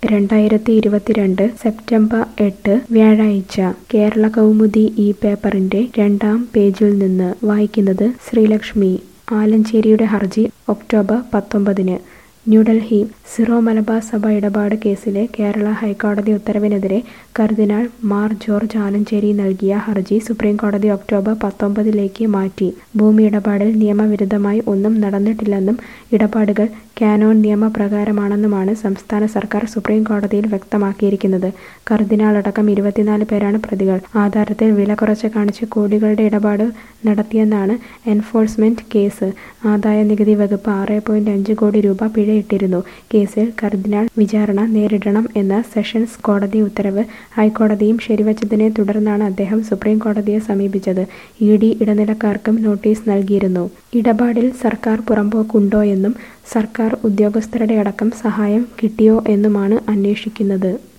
രണ്ടായിരത്തി ഇരുപത്തിരണ്ട് സെപ്റ്റംബർ എട്ട് വ്യാഴാഴ്ച കേരള കൗമുദി ഈ പേപ്പറിന്റെ രണ്ടാം പേജിൽ നിന്ന് വായിക്കുന്നത് ശ്രീലക്ഷ്മി ആലഞ്ചേരിയുടെ ഹർജി ഒക്ടോബർ പത്തൊമ്പതിന് ന്യൂഡൽഹി സിറോ മലബാർ സഭ ഇടപാട് കേസിലെ കേരള ഹൈക്കോടതി ഉത്തരവിനെതിരെ കർദിനാൾ മാർ ജോർജ് ആലഞ്ചേരി നൽകിയ ഹർജി സുപ്രീംകോടതി ഒക്ടോബർ പത്തൊമ്പതിലേക്ക് മാറ്റി ഭൂമി ഇടപാടിൽ നിയമവിരുദ്ധമായി ഒന്നും നടന്നിട്ടില്ലെന്നും ഇടപാടുകൾ കാനോൻ നിയമപ്രകാരമാണെന്നുമാണ് സംസ്ഥാന സർക്കാർ സുപ്രീം കോടതിയിൽ വ്യക്തമാക്കിയിരിക്കുന്നത് കർദിനാൾ അടക്കം ഇരുപത്തിനാല് പേരാണ് പ്രതികൾ ആധാരത്തിൽ വില കുറച്ച് കാണിച്ച് കോടികളുടെ ഇടപാട് നടത്തിയെന്നാണ് എൻഫോഴ്സ്മെന്റ് കേസ് ആദായ നികുതി വകുപ്പ് ആറ് പോയിന്റ് അഞ്ച് കോടി രൂപ പിഴയിട്ടിരുന്നു കേസിൽ കർദിനാൾ വിചാരണ നേരിടണം എന്ന സെഷൻസ് കോടതി ഉത്തരവ് ഹൈക്കോടതിയും ശരിവച്ചതിനെ തുടർന്നാണ് അദ്ദേഹം സുപ്രീം കോടതിയെ സമീപിച്ചത് ഇ ഡി ഇടനിലക്കാർക്കും നോട്ടീസ് നൽകിയിരുന്നു ഇടപാടിൽ സർക്കാർ പുറമ്പോക്കുണ്ടോയെന്നും സർക്കാർ ഉദ്യോഗസ്ഥരുടെ അടക്കം സഹായം കിട്ടിയോ എന്നുമാണ് അന്വേഷിക്കുന്നത്